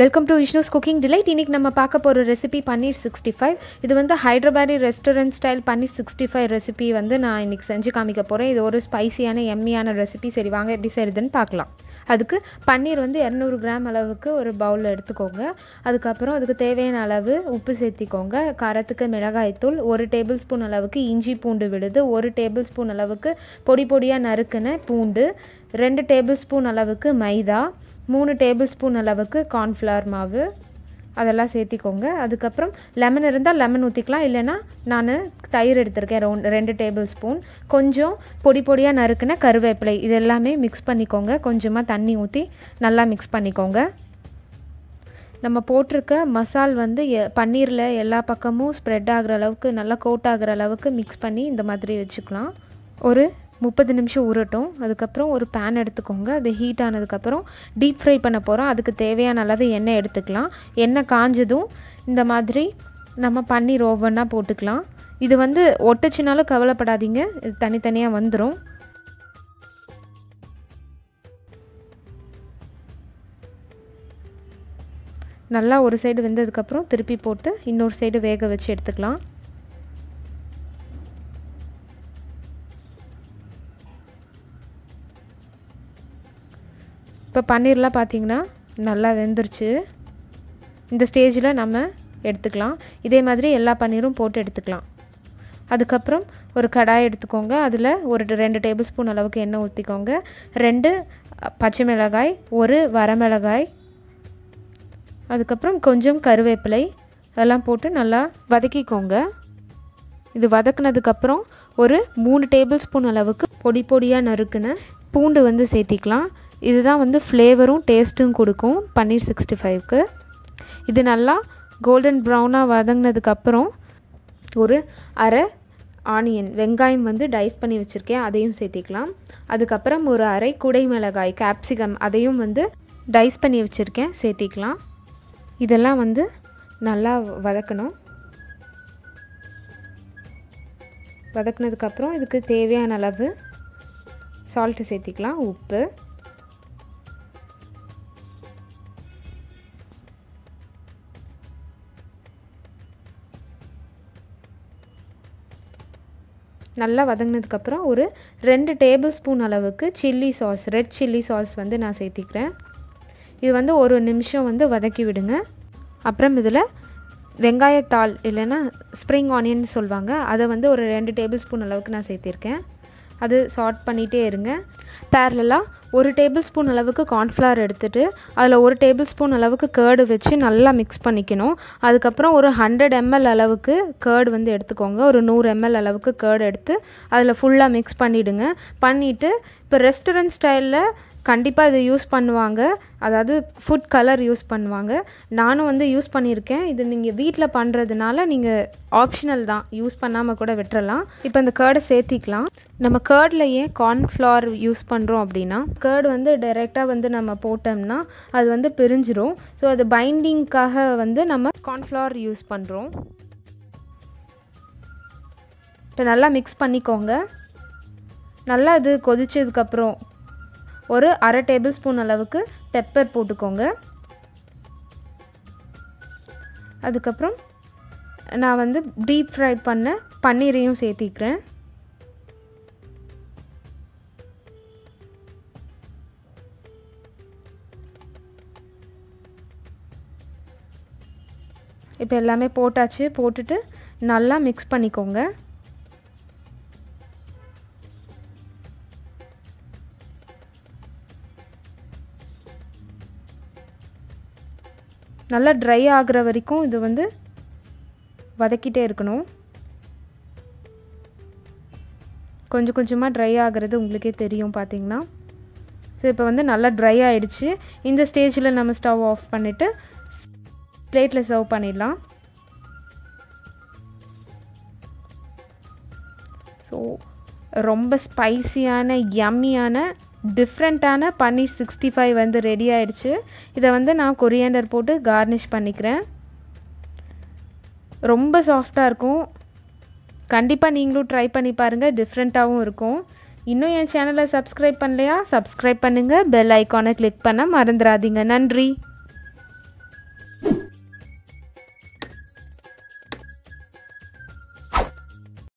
welcome to Vishnu's cooking delight இன்றைக்கி நம்ம பார்க்க போகிற ரெசிபி பன்னீர் சிக்ஸ்டி ஃபைவ் இது வந்து Hyderabadi restaurant style paneer sixty five recipe வந்து நான் இன்றைக்கி செஞ்சு காமிக்க போகிறேன் இது ஒரு ஸ்பைசியான எம்மியான ரெசிபி சரி வாங்க எப்படி செய்யுதுன்னு பார்க்கலாம் அதுக்கு பன்னீர் வந்து இரநூறு கிராம் அளவுக்கு ஒரு பவுலில் எடுத்துக்கோங்க அதுக்கப்புறம் அதுக்கு தேவையான அளவு உப்பு சேர்த்திக்கோங்க காரத்துக்கு மிளகாய்த்தூள் ஒரு டேபிள் ஸ்பூன் அளவுக்கு இஞ்சி பூண்டு விழுது ஒரு டேபிள் ஸ்பூன் அளவுக்கு பொடி பொடியாக நறுக்கின பூண்டு ரெண்டு டேபிள் ஸ்பூன் அளவுக்கு மைதா மூணு டேபிள் ஸ்பூன் அளவுக்கு கார்ன்ஃப்ளவர் மாவு அதெல்லாம் சேர்த்திக்கோங்க அதுக்கப்புறம் லெமன் இருந்தால் லெமன் ஊற்றிக்கலாம் இல்லைன்னா நான் தயிர் எடுத்திருக்கேன் ரவுண்ட் ரெண்டு டேபிள் ஸ்பூன் கொஞ்சம் பொடி பொடியாக நறுக்குன கருவேப்பிலை இது எல்லாமே மிக்ஸ் பண்ணிக்கோங்க கொஞ்சமாக தண்ணி ஊற்றி நல்லா மிக்ஸ் பண்ணிக்கோங்க நம்ம போட்டிருக்க மசால் வந்து எ பன்னீரில் எல்லா பக்கமும் ஸ்ப்ரெட் ஆகிற அளவுக்கு நல்லா கோட் ஆகிற அளவுக்கு மிக்ஸ் பண்ணி இந்த மாதிரி வச்சுக்கலாம் ஒரு முப்பது நிமிஷம் ஊறட்டும் அதுக்கப்புறம் ஒரு பேன் எடுத்துக்கோங்க அது ஹீட் ஆனதுக்கப்புறம் டீப் ஃப்ரை பண்ண போகிறோம் அதுக்கு தேவையான அளவு எண்ணெய் எடுத்துக்கலாம் எண்ணெய் காஞ்சதும் இந்த மாதிரி நம்ம பன்னீர் ஒவ்வொன்றா போட்டுக்கலாம் இது வந்து ஒட்டுச்சுனாலும் கவலைப்படாதீங்க இது தனித்தனியாக வந்துடும் நல்லா ஒரு சைடு வெந்ததுக்கப்புறம் திருப்பி போட்டு இன்னொரு சைடு வேக வச்சு எடுத்துக்கலாம் இப்போ பன்னீர்லாம் பார்த்திங்கன்னா நல்லா வெந்துருச்சு இந்த ஸ்டேஜில் நம்ம எடுத்துக்கலாம் இதே மாதிரி எல்லா பன்னீரும் போட்டு எடுத்துக்கலாம் அதுக்கப்புறம் ஒரு கடாய் எடுத்துக்கோங்க அதில் ஒரு ரெண்டு டேபிள் ஸ்பூன் அளவுக்கு எண்ணெய் ஊற்றிக்கோங்க ரெண்டு பச்சை மிளகாய் ஒரு வரமிளகாய் அதுக்கப்புறம் கொஞ்சம் கருவேப்பிலை அதெல்லாம் போட்டு நல்லா வதக்கிக்கோங்க இது வதக்குனதுக்கப்புறம் ஒரு மூணு டேபிள் ஸ்பூன் அளவுக்கு பொடி பொடியாக நறுக்குன பூண்டு வந்து சேர்த்திக்கலாம் இதுதான் வந்து ஃப்ளேவரும் டேஸ்ட்டும் கொடுக்கும் பன்னீர் சிக்ஸ்டி ஃபைவ்க்கு இது நல்லா கோல்டன் ப்ரௌனாக வதங்கினதுக்கப்புறம் ஒரு அரை ஆனியன் வெங்காயம் வந்து டைஸ் பண்ணி வச்சுருக்கேன் அதையும் சேர்த்திக்கலாம் அதுக்கப்புறம் ஒரு அரை குடை மிளகாய் கேப்சிகம் அதையும் வந்து டைஸ் பண்ணி வச்சுருக்கேன் சேர்த்திக்கலாம் இதெல்லாம் வந்து நல்லா வதக்கணும் வதக்குனதுக்கப்புறம் இதுக்கு தேவையான அளவு சால்ட்டு சேர்த்திக்கலாம் உப்பு நல்லா வதங்கினதுக்கப்புறம் ஒரு ரெண்டு டேபிள் ஸ்பூன் அளவுக்கு chilli sauce red chilli sauce வந்து நான் சேர்த்திக்கிறேன் இது வந்து ஒரு நிமிஷம் வந்து வதக்கி விடுங்க அப்புறம் இதில் வெங்காயத்தாள் இல்லைன்னா ஸ்ப்ரிங் ஆனியன் சொல்லுவாங்க அதை வந்து ஒரு ரெண்டு டேபிள் ஸ்பூன் அளவுக்கு நான் சேர்த்திருக்கேன் அது சார்ட் பண்ணிகிட்டே இருங்க பேரலாக ஒரு டேபிள் ஸ்பூன் அளவுக்கு கார்ன்ஃப்ளவர் எடுத்துகிட்டு அதில் ஒரு டேபிள் ஸ்பூன் அளவுக்கு கேர்டு வச்சு நல்லா மிக்ஸ் பண்ணிக்கணும் அதுக்கப்புறம் ஒரு ஹண்ட்ரட் எம்எல் அளவுக்கு கேர்டு வந்து எடுத்துக்கோங்க ஒரு நூறு எம்எல் அளவுக்கு கேர்டு எடுத்து அதில் ஃபுல்லாக மிக்ஸ் பண்ணிவிடுங்க பண்ணிவிட்டு இப்போ ரெஸ்டாரண்ட் ஸ்டைலில் கண்டிப்பாக இதை யூஸ் பண்ணுவாங்க அதாவது ஃபுட் கலர் யூஸ் பண்ணுவாங்க நானும் வந்து யூஸ் பண்ணியிருக்கேன் இது நீங்கள் வீட்டில் பண்ணுறதுனால நீங்கள் ஆப்ஷனல் தான் யூஸ் பண்ணாமல் கூட விட்டுறலாம் இப்போ இந்த கேர்டை சேர்த்திக்கலாம் நம்ம கேர்டில் ஏன் கார்ன்ஃப்ளவர் யூஸ் பண்ணுறோம் அப்படின்னா கேர்டு வந்து டைரெக்டாக வந்து நம்ம போட்டோம்னா அது வந்து பிரிஞ்சிரும் ஸோ அது பைண்டிங்க்காக வந்து நம்ம கார்ன்ஃப்ளவர் யூஸ் பண்ணுறோம் இப்போ நல்லா மிக்ஸ் பண்ணிக்கோங்க நல்லா இது கொதிச்சதுக்கப்புறம் ஒரு அரை டேபிள் ஸ்பூன் அளவுக்கு பெப்பர் போட்டுக்கோங்க அதுக்கப்புறம் நான் வந்து டீப் ஃப்ரை பண்ண பன்னீரையும் சேர்த்திக்கிறேன் இப்போ எல்லாமே போட்டாச்சு போட்டுட்டு நல்லா மிக்ஸ் பண்ணிக்கோங்க நல்லா ட்ரை ஆகிற வரைக்கும் இது வந்து வதக்கிட்டே இருக்கணும் கொஞ்சம் கொஞ்சமாக ட்ரை ஆகிறது உங்களுக்கே தெரியும் பார்த்தீங்கன்னா ஸோ இப்போ வந்து நல்லா ட்ரை ஆகிடுச்சு இந்த ஸ்டேஜில் நம்ம ஸ்டவ் ஆஃப் பண்ணிவிட்டு பிளேட்டில் சர்வ் பண்ணிடலாம் ஸோ ரொம்ப ஸ்பைசியான யம்மியான டிஃப்ரெண்ட்டான பன்னீர் சிக்ஸ்டி ஃபைவ் வந்து ரெடி ஆயிடுச்சு இதை வந்து நான் கொரியாண்டர் போட்டு கார்னிஷ் பண்ணிக்கிறேன் ரொம்ப சாஃப்டாக இருக்கும் கண்டிப்பாக நீங்களும் ட்ரை பண்ணி பாருங்கள் டிஃப்ரெண்ட்டாகவும் இருக்கும் இன்னும் என் சேனலை சப்ஸ்கிரைப் பண்ணலையா சப்ஸ்கிரைப் பண்ணுங்கள் பெல் ஐக்கானை கிளிக் பண்ண மறந்துடாதீங்க நன்றி